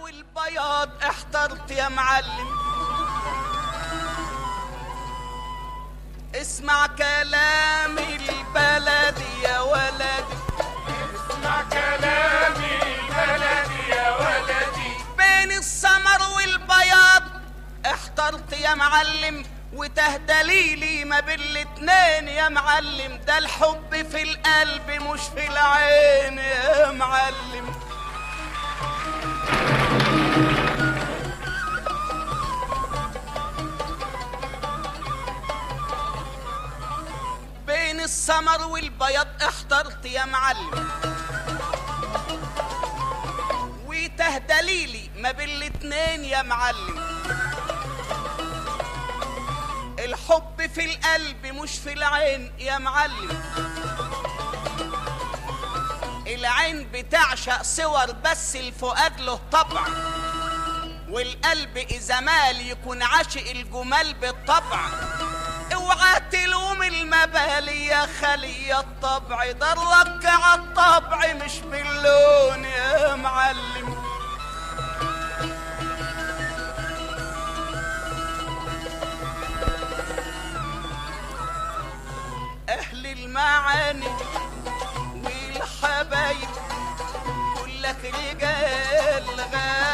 والبياض احترت يا معلم اسمع كلام البلد يا ولدي اسمع كلامي بلدي يا ولدي بين السمر والبياض احترت يا معلم وتهدليلي ما بين الاتنين يا معلم ده الحب في القلب مش في العين يا معلم بين السمر والبياض احترت يا معلم وتهدليلي ما بين الاتنين يا معلم الحب في القلب مش في العين يا معلم العين بتعشق صور بس الفؤاد له طبع والقلب اذا مال يكون عاشق الجمال بالطبع اوعى تلوم المبالي يا خلي الطبع ضرك على الطبع مش باللون يا معلم اهل المعاني والحبايب كلك رجال غالي